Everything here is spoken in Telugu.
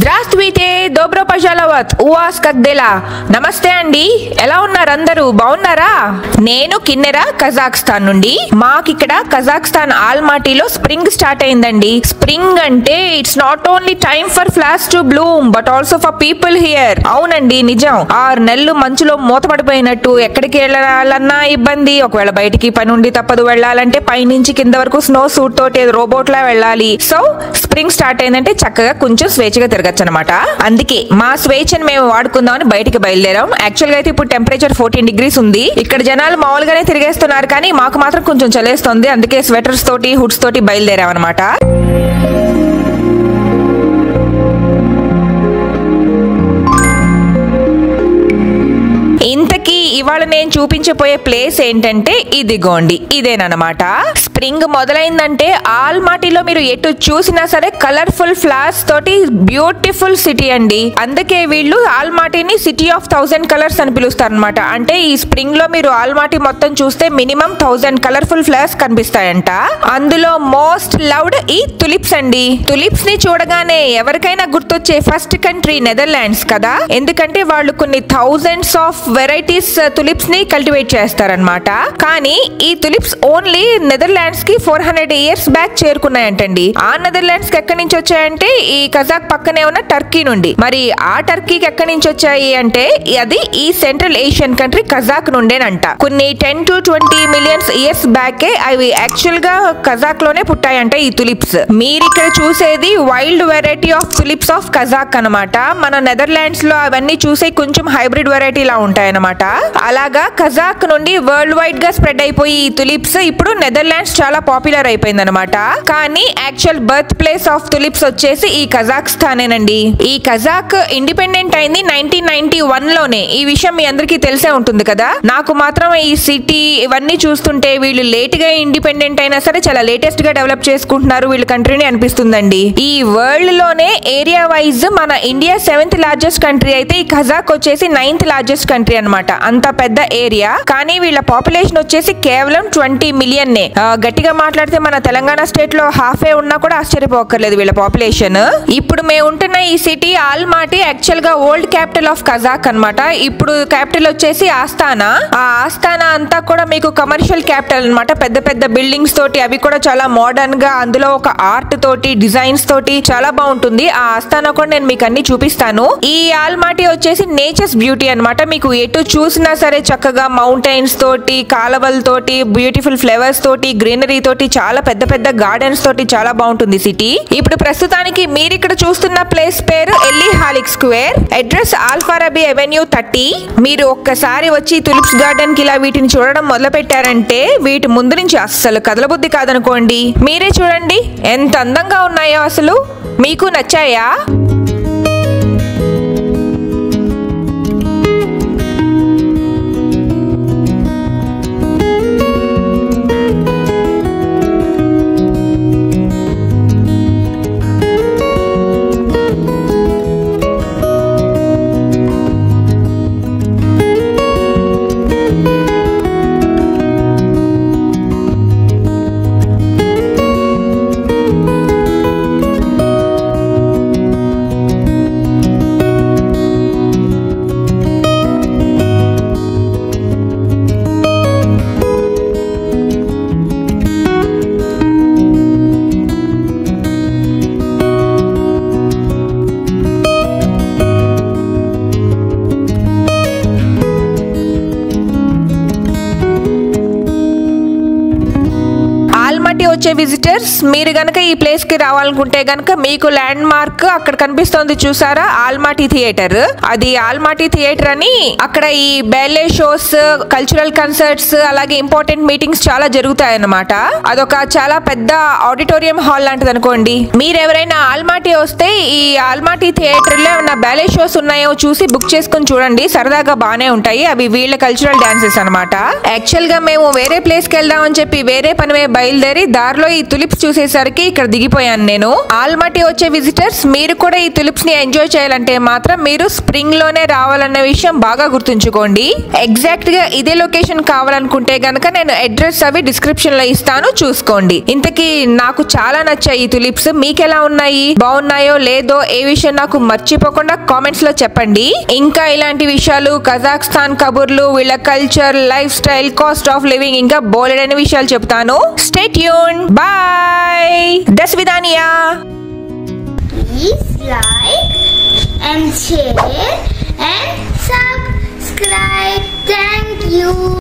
Здравствуйте, добро пожаловать, ఉవాస్ కగ్దెలా నమస్తే అండి ఎలా ఉన్నారు అందరూ బాగున్నారా నేను కిన్నెర కజాక్స్తాన్ నుండి మాకిక్కడ కజాక్స్తాన్ ఆల్మాటీలో స్ప్రింగ్ స్టార్ట్ అయిందండి స్ప్రింగ్ అంటే it's not only time for flowers to bloom but also for people here అవునండి నిజం ఆరు నెలలు మంచులో మూతపడిపోయినట్టు ఎక్కడికి వెళ్ళాలన్నా ఇబ్బంది ఒకవేళ బయటికి పని ఉండి తప్పదు వెళ్ళాలంటే పైనుంచి కింద వరకు స్నో సూట్ తోటి రోబోట్ లా వెళ్ళాలి సో స్ప్రింగ్ స్టార్ట్ అయిందంటే చక్కగా కొంచెం స్వేచ్ఛగా తిరగచ్చు అనమాట అందుకే మా స్వేచ్ఛను మేము వాడుకుందామని బయటికి బయలుదేరాం యాక్చువల్ గా అయితే ఇప్పుడు టెంపరేచర్ ఫోర్టీన్ డిగ్రీస్ ఉంది ఇక్కడ జనాలు మామూలుగానే తిరిగేస్తున్నారు కానీ మాకు మాత్రం కొంచెం చలేస్తుంది అందుకే స్వెటర్స్ తోటి హుడ్స్ తోటి బయలుదేరాం అనమాట ఇంతకీ ఇవాళ నేను చూపించబోయే ప్లేస్ ఏంటంటే ఇదిగోండి ఇదేనమాట స్ప్రింగ్ మొదలైందంటే ఆల్మాటీలో మీరు ఎటు చూసినా సరే కలర్ఫుల్ ఫ్లవర్స్ తోటి బ్యూటిఫుల్ సిటీ అండి అందుకే వీళ్ళు ఆల్మాటీని సిటీ ఆఫ్ థౌసండ్ కలర్స్ అని పిలుస్తారు అనమాట అంటే ఈ స్ప్రింగ్ లో మీరు ఆల్మాటీ మొత్తం చూస్తే మినిమం థౌసండ్ కలర్ఫుల్ ఫ్లవర్స్ కనిపిస్తాయంట అందులో మోస్ట్ లవ్డ్ ఈ తులిప్స్ అండి తులిప్స్ ని చూడగానే ఎవరికైనా గుర్తొచ్చే ఫస్ట్ కంట్రీ నెదర్లాండ్స్ కదా ఎందుకంటే వాళ్ళు కొన్ని థౌజండ్స్ ఆఫ్ వెరైటీస్ తులిప్స్ ని కల్టివేట్ చేస్తారనమాట కానీ ఈ తులిప్స్ ఓన్లీ నెదర్లాండ్స్ కి ఫోర్ హండ్రెడ్ ఇయర్స్ బ్యాక్ చేరుకున్నాయంటండి ఆ నెదర్లాండ్స్ కి ఎక్కడి నుంచి వచ్చాయంటే ఈ కజాక్ పక్కనే ఉన్న టర్కీ నుండి మరి ఆ టర్కీకి ఎక్కడి నుంచి వచ్చాయి అంటే అది ఈ సెంట్రల్ ఏషియన్ కంట్రీ కజాక్ నుండేనంట కొన్ని ten to twenty millions years బ్యాకే అవి యాక్చువల్ గా కజాక్ లోనే పుట్టాయంట ఈ తులిప్స్ మీరు ఇక్కడ చూసేది wild variety of tulips of Kazakh అన్నమాట మన నెదర్లాండ్స్ లో అవన్నీ చూసే కొంచెం హైబ్రిడ్ వెరైటీ లా ఉంటాయన్నమాట అలాగా కజాక్ నుండి వరల్డ్ వైడ్ గా స్ప్రెడ్ అయిపోయి ఈ తులిప్స్ ఇప్పుడు నెదర్లాండ్స్ చాలా పాపులర్ అయిపోయింది అనమాట కానీ actual birth place of tulips వచ్చేసి ఈ కజాక్స్తానేనండి ఈ కజాక్ ఇండిపెండెంట్ అయింది నైన్టీన్ నైన్టీ వన్ లోనే ఈ విషయం మీ అందరికీ తెలిసే ఉంటుంది కదా నాకు మాత్రం ఈ సిటీ ఇవన్నీ చూస్తుంటే వీళ్ళు లేట్ గా ఇండిపెండెంట్ అయినా సరే చాలా లేటెస్ట్ గా డెవలప్ చేసుకుంటున్నారు వీళ్ళ కంట్రీని అనిపిస్తుందండి ఈ వరల్డ్ లోనే ఏరియా వైజ్ మన ఇండియా సెవెంత్ లార్జెస్ట్ కంట్రీ అయితే ఈ కజాక్ వచ్చేసి నైన్త్ లార్జెస్ట్ కంట్రీ అన్నమాట అంత పెద్ద ఏరియా కానీ వీళ్ళ పాపులేషన్ వచ్చేసి కేవలం ట్వంటీ మిలియన్ నే ఆ, గట్టిగా మాట్లాడితే మన తెలంగాణ స్టేట్ లో హాఫ్ ఏ ఉన్నా కూడా ఆశ్చర్యపోకర్లేదు వీళ్ళ పాపులేషన్ ఇప్పుడు మేము ఉంటున్న ఈ సిటీ ఆల్మాటి యాక్చువల్ గా ఓల్డ్ క్యాపిటల్ ఆఫ్ కజాక్ అన్నమాట ఇప్పుడు క్యాపిటల్ వచ్చేసి ఆస్థానా ఆ ఆస్థానా అంతా కూడా మీకు కమర్షియల్ క్యాపిటల్ అన్నమాట పెద్ద పెద్ద బిల్డింగ్స్ తోటి అవి కూడా చాలా మోడర్న్ గా అందులో ఒక ఆర్ట్ తోటి డిజైన్స్ తోటి చాలా బాగుంటుంది ఆ ఆస్థానా కూడా నేను మీకు అన్ని చూపిస్తాను ఈ ఆల్మాటి వచ్చేసి నేచర్స్ బ్యూటీ అన్నమాట మీకు ఎటు చూసినా సరే చక్కగా మౌంటైన్స్ తోటి కాలవల తోటి బ్యూటిఫుల్ ఫ్లవర్స్ తోటి గ్రీనరీ తోటి చాలా పెద్ద పెద్ద గార్డెన్స్ తోటి చాలా బాగుంటుంది సిటీ ఇప్పుడు ప్రస్తుతానికి మీరు ఇక్కడ చూస్తున్న ప్లేస్ పేరు Elli Halyk square address Alfarabi avenue thirty మీరు ఒక్కసారి వచ్చి తులిప్స్ గార్డెన్ కి ఇలా వీటిని చూడడం మొదలు పెట్టారంటే వీటి ముందు నుంచి అస్సలు కదలబుద్ధి కాదనుకోండి మీరే చూడండి ఎంత అందంగా ఉన్నాయో అసలు మీకు నచ్చాయా ఆల్మట్టి వచ్చే విజిటర్స్ మీరు గనక ఈ ప్లేస్ కి రావాలనుకుంటే గనక మీకు ల్యాండ్ మార్క్ అక్కడ కనిపిస్తోంది చూసారా ఆల్మాటి థియేటర్ అది ఆల్మాటి థియేటర్ అని అక్కడ ఈ బెల్లే షోస్ కల్చరల్ కన్సర్ట్స్ అలాగే ఇంపార్టెంట్ మీటింగ్స్ చాలా జరుగుతాయి అన్నమాట అదొక చాలా పెద్ద ఆడిటోరియం హాల్ లాంటిది అనుకోండి మీరు ఎవరైనా ఆల్మాటి వస్తే ఈ ఆల్మాటి థియేటర్ లో ఏమైనా బ్యాలే షోస్ ఉన్నాయో చూసి బుక్ చేసుకుని చూడండి సరదాగా బానే ఉంటాయి అవి వీళ్ళ కల్చరల్ డాన్సెస్ అన్నమాట యాక్చువల్ గా మేము వేరే ప్లేస్ కి వెళ్దామని చెప్పి వేరే పని మీద బయలుదేరి దారిలో లో ఈ తులిప్స్ చూసేసరికి ఇక్కడ దిగిపోయాను నేను ఆల్మట్టి వచ్చే విజిటర్స్ మీరు కూడా ఈ తులిప్స్ ని ఎంజాయ్ చేయాలంటే మాత్రం మీరు స్ప్రింగ్ లోనే రావాలన్న విషయం బాగా గుర్తుంచుకోండి ఎగ్జాక్ట్ గా ఇదే లొకేషన్ కావాలనుకుంటే గనక నేను అడ్రస్ అవి డిస్క్రిప్షన్ లో ఇస్తాను చూసుకోండి ఇంతకీ నాకు చాలా నచ్చాయి ఈ తులిప్స్ మీకు ఎలా ఉన్నాయి బాగున్నాయో లేదో ఏ విషయం నాకు మర్చిపోకుండా కామెంట్స్ లో చెప్పండి ఇంకా ఇలాంటి విషయాలు కజాక్స్తాన్ కబుర్లు వీళ్ళ culture life style cost of living ఇంకా బోలెడైన విషయాలు చెప్తాను స్టేట్ యూన్ బాయ్ దస్విదానియా Please like and share and subscribe. Thank you.